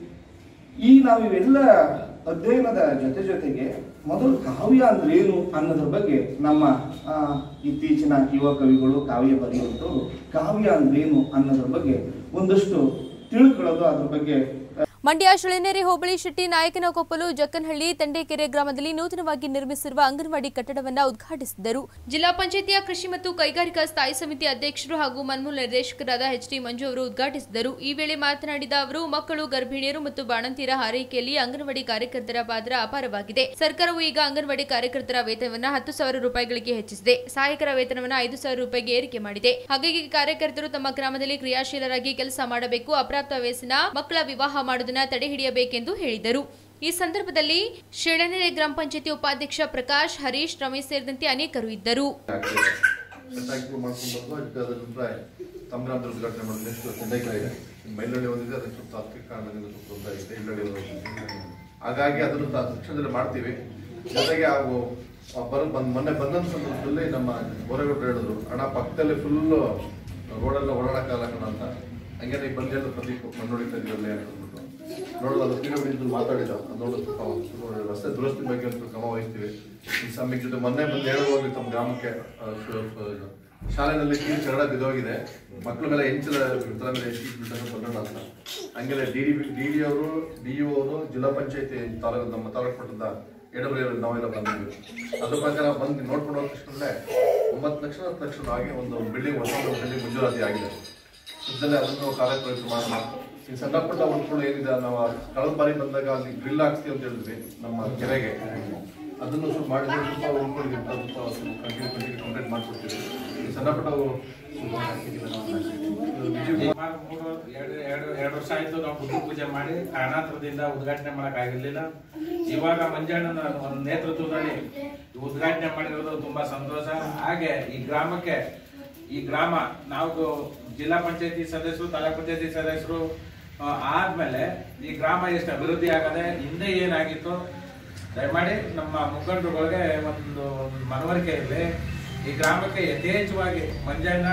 ಈ ನಾವು ಇವೆಲ್ಲ ಅಧ್ಯಯನದ ಜೊತೆ ಜೊತೆಗೆ ಮೊದಲು ಕಾವ್ಯ ಅಂದ್ರೆ ಏನು ಅನ್ನೋದ್ರ ಬಗ್ಗೆ ನಮ್ಮ ಆ, ಇತ್ತೀಚಿನ ಯುವ ಕವಿಗಳು ಕಾವ್ಯ ಬರೆಯುವಂಥವ್ರು ಕಾವ್ಯ ಅಂದ್ರೇನು ಅನ್ನೋದ್ರ ಬಗ್ಗೆ ಒಂದಷ್ಟು ತಿಳ್ಕೊಳ್ಳೋದು ಅದ್ರ ಬಗ್ಗೆ ಮಂಡ್ಯ ಶಿಳನೇರಿ ಹೋಬಳಿ ಶೆಟ್ಟಿ ನಾಯಕನಕೊಪ್ಪಲು ಜಕ್ಕನಹಳ್ಳಿ ತಂಡೇಕೆರೆ ಗ್ರಾಮದಲ್ಲಿ ನೂತನವಾಗಿ ನಿರ್ಮಿಸಿರುವ ಅಂಗನವಾಡಿ ಕಟ್ಟಡವನ್ನು ಉದ್ಘಾಟಿಸಿದರು ಜಿಲ್ಲಾ ಪಂಚಾಯತಿಯ ಕೃಷಿ ಮತ್ತು ಕೈಗಾರಿಕಾ ಸ್ಥಾಯಿ ಸಮಿತಿ ಅಧ್ಯಕ್ಷರು ಹಾಗೂ ಮನ್ಮೂಲ ನಿರ್ದೇಶಕರಾದ ಎಚ್ ಟಿ ಮಂಜು ಅವರು ಉದ್ಘಾಟಿಸಿದರು ಈ ವೇಳೆ ಮಾತನಾಡಿದ ಅವರು ಮಕ್ಕಳು ಗರ್ಭಿಣಿಯರು ಮತ್ತು ಬಾಣಂತಿಯರ ಹಾರೈಕೆಯಲ್ಲಿ ಅಂಗನವಾಡಿ ಕಾರ್ಯಕರ್ತರ ಪಾತ್ರ ಅಪಾರವಾಗಿದೆ ಸರ್ಕಾರವು ಈಗ ಅಂಗನವಾಡಿ ಕಾರ್ಯಕರ್ತರ ವೇತನವನ್ನು ಹತ್ತು ಸಾವಿರ ರೂಪಾಯಿಗಳಿಗೆ ಹೆಚ್ಚಿಸಿದೆ ಸಹಾಯಕರ ವೇತನವನ್ನು ಐದು ಸಾವಿರ ರೂಪಾಯಿಗೆ ಏರಿಕೆ ಮಾಡಿದೆ ಹಾಗಾಗಿ ಕಾರ್ಯಕರ್ತರು ತಮ್ಮ ಗ್ರಾಮದಲ್ಲಿ ಕ್ರಿಯಾಶೀಲರಾಗಿ ಕೆಲಸ ಮಾಡಬೇಕು ಅಪ್ರಾಪ್ತ ವಯಸ್ಸಿನ ಮಕ್ಕಳ ವಿವಾಹ ಮಾಡುವುದನ್ನು ತಡೆ ಹಿಡಿಯಬೇಕೆಂದು ಹೇಳಿದರು ಈ ಸಂದರ್ಭದಲ್ಲಿ ಶಿಳನೆರೆ ಗ್ರಾಮ ಪಂಚಾಯತಿ ಉಪಾಧ್ಯಕ್ಷ ಪ್ರಕಾಶ್ ಹರೀಶ್ ರಮೇಶ್ ಸೇರಿದಂತೆ ಅನೇಕರು ಇದ್ದರು ಕಾಂಟ್ಯಾಕ್ಟ್ ಮಾಡ್ಕೊಂಡು ಬಂದು ಅದಕ್ಕೆ ಅದ್ರ ನಂತರ ತಮ್ಮ ಗ್ರಾಮದಲ್ಲಿ ಉದ್ಘಾಟನೆ ಮಾಡಿದ್ರೆ ನೆಕ್ಸ್ಟ್ ಚಂದೈಕರ ಇದೆ ಮೈಲಳ್ಳಿ ಒಂದಿದೆ ಅದಕ್ಕೆ ಸ್ವಲ್ಪ ತಾತ್ವಿಕ ಕಾರಣದಿಂದ ಸ್ವಲ್ಪ ತೊಂದರೆ ಆಗಿದೆ ಇಲ್ಲಳ್ಳಿ ಒಂದು ಹಾಗಾಗಿ ಅದನ್ನು ತ- ತಕ್ಷಣದಲ್ಲಿ ಮಾಡ್ತೀವಿ ಜೊತೆಗೆ ಅವು ಬರ ಬಂದ್ ಮೊನ್ನೆ ಬಂದಂತ ಸಂದರ್ಭದಲ್ಲಿ ನಮ್ಮ ಬೋರೇಗೌಡರು ಹೇಳಿದ್ರು ಅಣ್ಣ ಪಕ್ಕದಲ್ಲಿ ಫುಲ್ಲು ರೋಡೆಲ್ಲ ಓಡಾಡಕ್ಕಾಗಲ್ಲ ಕಣ ಅಂತ ಹಂಗೆ ನೀವು ಬಂದು ಹೇಳಿದ್ರು ಪ್ರದೀಪ್ ಮಣ್ಣು ಹೊಡಿತಾ ಇದೀವಲ್ಲ ಅಂತ ಅಂದ್ಬಿಟ್ಟು ನೋಡೋದು ಅದು ಪಿ ಡಬ್ಲ್ಯೂ ಮಾತಾಡಿದ ಅದು ನೋಡೋದು ಸ್ವಲ್ಪ ಸ್ವಲ್ಪ ರಸ್ತೆ ದುರಸ್ತಿ ಬಗ್ಗೆ ಒಂದು ಕ್ರಮ ವಹಿಸ್ತೀವಿ ಈ ಸಮಯ ಜೊತೆ ಮೊನ್ನೆ ಬಂದು ಹೇಳುವಾಗ ತಮ್ಮ ಗ್ರಾಮಕ್ಕೆ ಆ, ಶು- ಶು- ಶಾಲೆನಲ್ಲಿ ಕೀಳು ಚರಡ ಬಿದ್ದೋಗಿದೆ ಮಕ್ಕಳ ಮೇಲೆ ಹೆಂಚಲ ತಲೆ ಮೇಲೆ ಎಷ್ಟು ಬಿಟ್ಟಂತ ಬಂದೋಣ ಅಂತ ಹಂಗೆಲ್ಲ ಡಿ ಡಿ ಡಿ ಡಿ ಅವರು ಡಿ ಯು ಅವರು ಜಿಲ್ಲಾ ಪಂಚಾಯತಿ ತಾಲೂಕು ನಮ್ಮ ತಾಲೂಕು ಮಟ್ಟದ ಎಡಬ್ಲ್ಯೂ ನಾವೆಲ್ಲ ಬಂದಿದ್ವಿ ಅದ್ರ ಪ್ರಕಾರ ಬಂದು ನೋಡ್ಕೊಂಡು ಹೋದ ತಕ್ಷಣನೇ ಒಂಬತ್ತು ಲಕ್ಷ ಹತ್ತು ಲಕ್ಷ ಆಗಿ ಒಂದು ಬಿಲ್ಡಿಂಗ್ ಹೊಸ ಬಿಲ್ಡಿಂಗ್ ಮಂಜೂರಾತಿ ಆಗಿದೆ ಸದ್ಯದಲ್ಲೇ ಅದನ್ನು ಕಾರ್ಯಪ್ರವೃತ್ತಿ ಮಾಡೋಣ ಈ ಸಣ್ಣ ಪುಟ್ಟ ವರ್ಕ್ಗಳು ಏನಿದೆ ನಾವು ಕಳೆದ ಬಾರಿ ಬಂದಾಗ ಅಲ್ಲಿ ಗ್ರಿಲ್ ಹಾಕ್ಸ್ತೀವಿ ಅಂತ ಹೇಳಿದ್ವಿ ನಮ್ಮ ಕೆರೆಗೆ ಅದನ್ನು ಸ್ವಲ್ಪ ಮಾಡಿದ್ರೆ ಸ್ವಲ್ಪ ಉಳ್ಕೊಂಡಿದ್ದೀವಿ ಅಂತ ಸ್ವಲ್ಪ ಕಂಟಿನ್ಯೂ ಕಂಟಿನ್ಯೂ ಕಂಪ್ಲೀಟ್ ಮಾಡ್ಕೊಡ್ತೀವಿ ಈ ಸಣ್ಣ ಪುಟ್ಟ ಸುಮಾರು ಮೂರು ಎರಡು ಎರಡು ಎರಡು ವರ್ಷ ಆಯ್ತು ನಾವು ಬುದ್ಧ ಪೂಜೆ ಮಾಡಿ ಕಾರಣಾಂತರದಿಂದ ಉದ್ಘಾಟನೆ ಮಾಡಕ್ ಆಗಿರ್ಲಿಲ್ಲ ಇವಾಗ ಮಂಜಣ್ಣನ ಒಂದು ನೇತೃತ್ವದಲ್ಲಿ ಉದ್ಘಾಟನೆ ಮಾಡಿರೋದು ತುಂಬಾ ಸಂತೋಷ ಹಾಗೆ ಈ ಗ್ರಾಮಕ್ಕೆ ಈ ಗ್ರಾಮ ನಾವು ಜಿಲ್ಲಾ ಪಂಚಾಯತಿ ಸದಸ್ಯರು ತಾಲೂಕ್ ಪಂಚಾಯತಿ ಸದಸ್ಯರು ಆ, ಆದ್ಮೇಲೆ ಈ ಗ್ರಾಮ ಎಷ್ಟು ಅಭಿವೃದ್ಧಿ ಆಗದೆ ಹಿಂದೆ ಏನಾಗಿತ್ತು ದಯಮಾಡಿ ನಮ್ಮ ಮುಖಂಡರುಗಳಿಗೆ ಒಂದು ಮನವರಿಕೆ ಇರಲಿ ಈ ಗ್ರಾಮಕ್ಕೆ ಯಥೇಚ್ಛವಾಗಿ ಮಂಜಣ್ಣ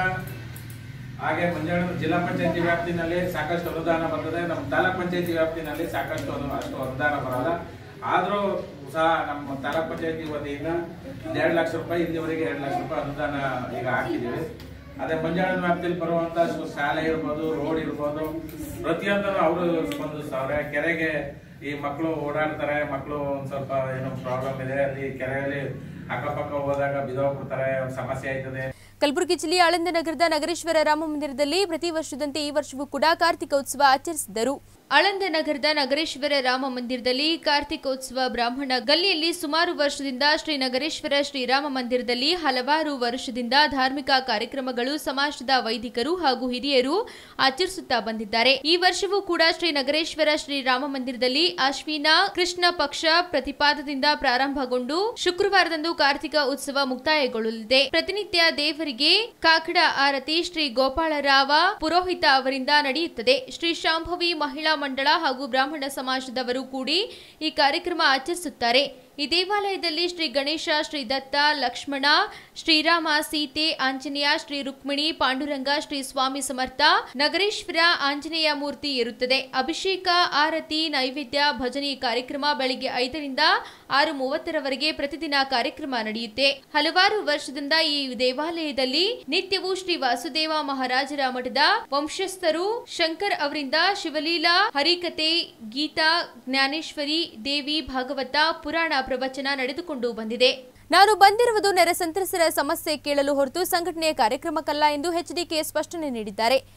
ಹಾಗೆ ಮಂಜಾಳ ಜಿಲ್ಲಾ ಪಂಚಾಯತಿ ವ್ಯಾಪ್ತಿನಲ್ಲಿ ಸಾಕಷ್ಟು ಅನುದಾನ ಬರ್ತದೆ ನಮ್ಮ ತಾಲೂಕ್ ಪಂಚಾಯತಿ ವ್ಯಾಪ್ತಿನಲ್ಲಿ ಸಾಕಷ್ಟು ಅನು ಅಷ್ಟು ಅನುದಾನ ಬರಲ್ಲ ಆದ್ರೂ ಸಹ ನಮ್ಮ ತಾಲೂಕ್ ಪಂಚಾಯತಿ ವತಿಯಿಂದ ಎರಡು ಲಕ್ಷ ರೂಪಾಯಿ ಇಲ್ಲಿವರೆಗೆ ಎರಡು ಲಕ್ಷ ರೂಪಾಯಿ ಅನುದಾನ ಈಗ ಹಾಕಿದ್ದೀವಿ ಅದೇ ಮಂಜಾಳ ವ್ಯಾಪ್ತಿಯಲ್ಲಿ ಬರುವಂತ ಶು- ಶಾಲೆ ಇರ್ಬೋದು ರೋಡ್ ಇರ್ಬೋದು ಪ್ರತಿಯೊಂದನ್ನು ಅವರು ಸ್ಪಂದಿಸ್ತಾವ್ರೆ ಕೆರೆಗೆ ಈ ಮಕ್ಕಳು ಓಡಾಡ್ತಾರೆ ಮಕ್ಕಳು ಒಂದ್ ಸ್ವಲ್ಪ ಏನೋ ಪ್ರಾಬ್ಲಮ್ ಇದೆ ಅಲ್ಲಿ ಕೆರೆಯಲ್ಲಿ ಅಕ್ಕಪಕ್ಕ ಹೋದಾಗ ಬಿದ್ದೋಗ್ಬಿಡ್ತಾರೆ ಒಂದ್ ಸಮಸ್ಯೆ ಆಯ್ತದೆ ಕಲಬುರಗಿ ಜಿಲ್ಲೆಯ ಆಳಂದ ನಗರದ ನಗರೇಶ್ವರ ರಾಮ ಮಂದಿರದಲ್ಲಿ ಪ್ರತಿ ವರ್ಷದಂತೆ ಈ ವರ್ಷವೂ ಕೂಡ ಕಾರ್ತಿಕೋತ್ಸವ ಆಚರಿಸಿದರು ಆಳಂದ ನಗರದ ನಗರೇಶ್ವರ ರಾಮ ಮಂದಿರದಲ್ಲಿ ಕಾರ್ತಿಕೋತ್ಸವ ಬ್ರಾಹ್ಮಣ ಗಲ್ಲಿಯಲ್ಲಿ ಸುಮಾರು ವರ್ಷದಿಂದ ಶ್ರೀ ನಗರೇಶ್ವರ ಶ್ರೀರಾಮ ಮಂದಿರದಲ್ಲಿ ಹಲವಾರು ವರ್ಷದಿಂದ ಧಾರ್ಮಿಕ ಕಾರ್ಯಕ್ರಮಗಳು ಸಮಾಜದ ವೈದಿಕರು ಹಾಗೂ ಹಿರಿಯರು ಆಚರಿಸುತ್ತಾ ಬಂದಿದ್ದಾರೆ ಈ ವರ್ಷವೂ ಕೂಡ ಶ್ರೀ ನಗರೇಶ್ವರ ಶ್ರೀರಾಮ ಮಂದಿರದಲ್ಲಿ ಅಶ್ವಿನ ಕೃಷ್ಣ ಪಕ್ಷ ಪ್ರತಿಪಾದದಿಂದ ಪ್ರಾರಂಭಗೊಂಡು ಶುಕ್ರವಾರದಂದು ಕಾರ್ತಿಕ ಉತ್ಸವ ಮುಕ್ತಾಯಗೊಳ್ಳಲಿದೆ ಪ್ರತಿನಿತ್ಯ ದೇವರಿಗೆ ಕಾಕಡ ಆರತಿ ಶ್ರೀ ಗೋಪಾಳರಾವ ಪುರೋಹಿತ ಅವರಿಂದ ನಡೆಯುತ್ತದೆ ಶ್ರೀ ಶಾಂಭವಿ ಮಹಿಳಾ ಮಂಡಳ ಹಾಗೂ ಬ್ರಾಹ್ಮಣ ಸಮಾಜದವರು ಕೂಡಿ ಈ ಕಾರ್ಯಕ್ರಮ ಆಚರಿಸುತ್ತಾರೆ ಈ ದೇವಾಲಯದಲ್ಲಿ ಶ್ರೀ ಗಣೇಶ ಶ್ರೀ ದತ್ತ ಲಕ್ಷ್ಮಣ ಶ್ರೀರಾಮ ಸೀತೆ ಆಂಜನೇಯ ಶ್ರೀ ರುಕ್ಮಿಣಿ ಪಾಂಡುರಂಗ ಶ್ರೀ ಸ್ವಾಮಿ ಸಮರ್ಥ ನಗರೇಶ್ವರ ಆಂಜನೇಯ ಮೂರ್ತಿ ಇರುತ್ತದೆ ಅಭಿಷೇಕ ಆರತಿ ನೈವೇದ್ಯ ಭಜನೆ ಕಾರ್ಯಕ್ರಮ ಬೆಳಿಗ್ಗೆ ಐದರಿಂದ ಆರು ಮೂವತ್ತರವರೆಗೆ ಪ್ರತಿದಿನ ಕಾರ್ಯಕ್ರಮ ನಡೆಯುತ್ತೆ ಹಲವಾರು ವರ್ಷದಿಂದ ಈ ದೇವಾಲಯದಲ್ಲಿ ನಿತ್ಯವೂ ಶ್ರೀ ವಾಸುದೇವ ಮಹಾರಾಜರ ಮಠದ ವಂಶಸ್ಥರು ಶಂಕರ್ ಅವರಿಂದ ಶಿವಲೀಲಾ ಹರಿಕತೆ ಗೀತಾ ಜ್ಞಾನೇಶ್ವರಿ ದೇವಿ ಭಾಗವತ ಪುರಾಣ ಪ್ರವಚನ ನಡೆದುಕೊಂಡು ಬಂದಿದೆ ನಾನು ಬಂದಿರುವುದು ನೆರೆ ಸಂತ್ರಸ್ತರ ಸಮಸ್ಯೆ ಕೇಳಲು ಹೊರತು ಸಂಘಟನೆಯ ಕಾರ್ಯಕ್ರಮಕ್ಕಲ್ಲ ಎಂದು ಎಚ್ಡಿಕೆ ಸ್ಪಷ್ಟನೆ ನೀಡಿದ್ದಾರೆ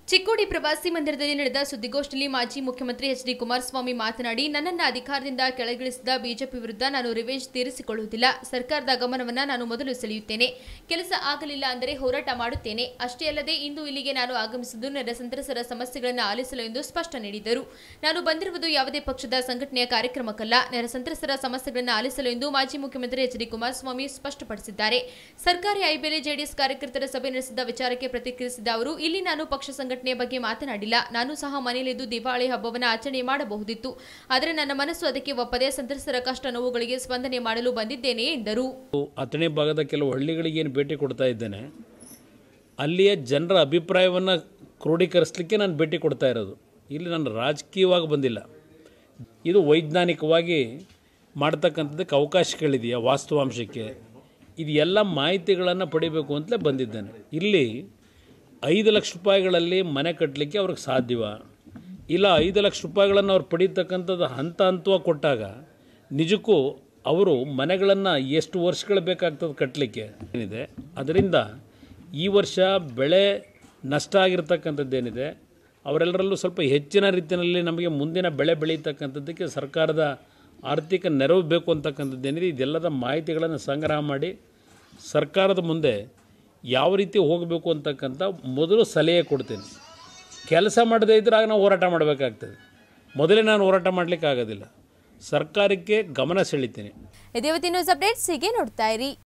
ಚಿಕ್ಕೋಡಿ ಪ್ರವಾಸಿ ಮಂದಿರದಲ್ಲಿ ನಡೆದ ಸುದ್ದಿಗೋಷ್ಠಿಯಲ್ಲಿ ಮಾಜಿ ಮುಖ್ಯಮಂತ್ರಿ ಎಚ್ ಡಿ ಕುಮಾರಸ್ವಾಮಿ ಮಾತನಾಡಿ ನನ್ನನ್ನು ಅಧಿಕಾರದಿಂದ ಕೆಳಗಿಳಿಸಿದ ಬಿಜೆಪಿ ವಿರುದ್ಧ ನಾನು ರಿವೆಂಜ್ ತೀರಿಸಿಕೊಳ್ಳುವುದಿಲ್ಲ ಸರ್ಕಾರದ ಗಮನವನ್ನು ನಾನು ಮೊದಲು ಸೆಳೆಯುತ್ತೇನೆ ಕೆಲಸ ಆಗಲಿಲ್ಲ ಅಂದರೆ ಹೋರಾಟ ಮಾಡುತ್ತೇನೆ ಅಷ್ಟೇ ಅಲ್ಲದೆ ಇಂದು ಇಲ್ಲಿಗೆ ನಾನು ಆಗಮಿಸಿದ್ದು ನೆರೆ ಸಂತ್ರಸ್ತರ ಸಮಸ್ಯೆಗಳನ್ನು ಆಲಿಸಲು ಎಂದು ಸ್ಪಷ್ಟ ನೀಡಿದರು ನಾನು ಬಂದಿರುವುದು ಯಾವುದೇ ಪಕ್ಷದ ಸಂಘಟನೆಯ ಕಾರ್ಯಕ್ರಮಕ್ಕಲ್ಲ ನೆರೆ ಸಂತ್ರಸ್ತರ ಸಮಸ್ಯೆಗಳನ್ನು ಆಲಿಸಲು ಎಂದು ಮಾಜಿ ಮುಖ್ಯಮಂತ್ರಿ ಎಚ್ ಡಿ ಕುಮಾರಸ್ವಾಮಿ ಸ್ಪಷ್ಟಪಡಿಸಿದ್ದಾರೆ ಸರ್ಕಾರಿ ಐಬೇಲೆ ಜೆಡಿಎಸ್ ಕಾರ್ಯಕರ್ತರ ಸಭೆ ನಡೆಸಿದ ವಿಚಾರಕ್ಕೆ ಪ್ರತಿಕ್ರಿಯಿಸಿದ ಅವರು ಇಲ್ಲಿ ನಾನು ಪಕ್ಷ ಸಂಘಟನೆಯ ಬಗ್ಗೆ ಮಾತನಾಡಿಲ್ಲ ನಾನು ಸಹ ಮನೆಯಲ್ಲಿದ್ದು ದಿವಾಳಿ ಹಬ್ಬವನ್ನು ಆಚರಣೆ ಮಾಡಬಹುದಿತ್ತು ಆದರೆ ನನ್ನ ಮನಸ್ಸು ಅದಕ್ಕೆ ಒಪ್ಪದೆ ಸಂತ್ರಸ್ತರ ಕಷ್ಟ ನೋವುಗಳಿಗೆ ಸ್ಪಂದನೆ ಮಾಡಲು ಬಂದಿದ್ದೇನೆ ಎಂದರು ಅಥಣಿ ಭಾಗದ ಕೆಲವು ಹಳ್ಳಿಗಳಿಗೆ ಏನು ಭೇಟಿ ಕೊಡ್ತಾ ಇದ್ದೇನೆ ಅಲ್ಲಿಯ ಜನರ ಅಭಿಪ್ರಾಯವನ್ನು ಕ್ರೋಢೀಕರಿಸಲಿಕ್ಕೆ ನಾನು ಭೇಟಿ ಕೊಡ್ತಾ ಇರೋದು ಇಲ್ಲಿ ನಾನು ರಾಜಕೀಯವಾಗಿ ಬಂದಿಲ್ಲ ಇದು ವೈಜ್ಞಾನಿಕವಾಗಿ ಮಾಡ್ತಕ್ಕಂಥದ್ದಕ್ಕೆ ಅವಕಾಶಗಳಿದೆಯಾ ವಾಸ್ತವಾಂಶಕ್ಕೆ ಇದು ಎಲ್ಲ ಮಾಹಿತಿಗಳನ್ನು ಪಡಿಬೇಕು ಅಂತಲೇ ಬಂದಿದ್ದೇನೆ ಇಲ್ಲಿ ಐದು ಲಕ್ಷ ರೂಪಾಯಿಗಳಲ್ಲಿ ಮನೆ ಕಟ್ಟಲಿಕ್ಕೆ ಅವ್ರಿಗೆ ಸಾಧ್ಯವ ಇಲ್ಲ ಐದು ಲಕ್ಷ ರೂಪಾಯಿಗಳನ್ನು ಅವ್ರು ಪಡೀತಕ್ಕಂಥದ್ದು ಹಂತ ಹಂತವಾಗಿ ಕೊಟ್ಟಾಗ ನಿಜಕ್ಕೂ ಅವರು ಮನೆಗಳನ್ನು ಎಷ್ಟು ವರ್ಷಗಳು ಬೇಕಾಗ್ತದೆ ಕಟ್ಟಲಿಕ್ಕೆ ಏನಿದೆ ಅದರಿಂದ ಈ ವರ್ಷ ಬೆಳೆ ನಷ್ಟ ಆಗಿರ್ತಕ್ಕಂಥದ್ದೇನಿದೆ ಅವರೆಲ್ಲರಲ್ಲೂ ಸ್ವಲ್ಪ ಹೆಚ್ಚಿನ ರೀತಿಯಲ್ಲಿ ನಮಗೆ ಮುಂದಿನ ಬೆಳೆ ಬೆಳೀತಕ್ಕಂಥದ್ದಕ್ಕೆ ಸರ್ಕಾರದ ಆರ್ಥಿಕ ನೆರವು ಬೇಕು ಅಂತಕ್ಕಂಥದ್ದೇನಿದೆ ಇದೆಲ್ಲದ ಮಾಹಿತಿಗಳನ್ನು ಸಂಗ್ರಹ ಮಾಡಿ ಸರ್ಕಾರದ ಮುಂದೆ ಯಾವ ರೀತಿ ಹೋಗಬೇಕು ಅಂತಕ್ಕಂಥ ಮೊದಲು ಸಲಹೆ ಕೊಡ್ತೇನೆ ಕೆಲಸ ಮಾಡದೇ ಇದ್ದರೆ ಆಗ ನಾವು ಹೋರಾಟ ಮಾಡಬೇಕಾಗ್ತದೆ ಮೊದಲೇ ನಾನು ಹೋರಾಟ ಮಾಡಲಿಕ್ಕೆ ಆಗೋದಿಲ್ಲ ಸರ್ಕಾರಕ್ಕೆ ಗಮನ ಸೆಳಿತೀನಿ ಇದೇ ನ್ಯೂಸ್ ಅಪ್ಡೇಟ್ಸ್ ಹೀಗೆ ನೋಡ್ತಾ ಇರಿ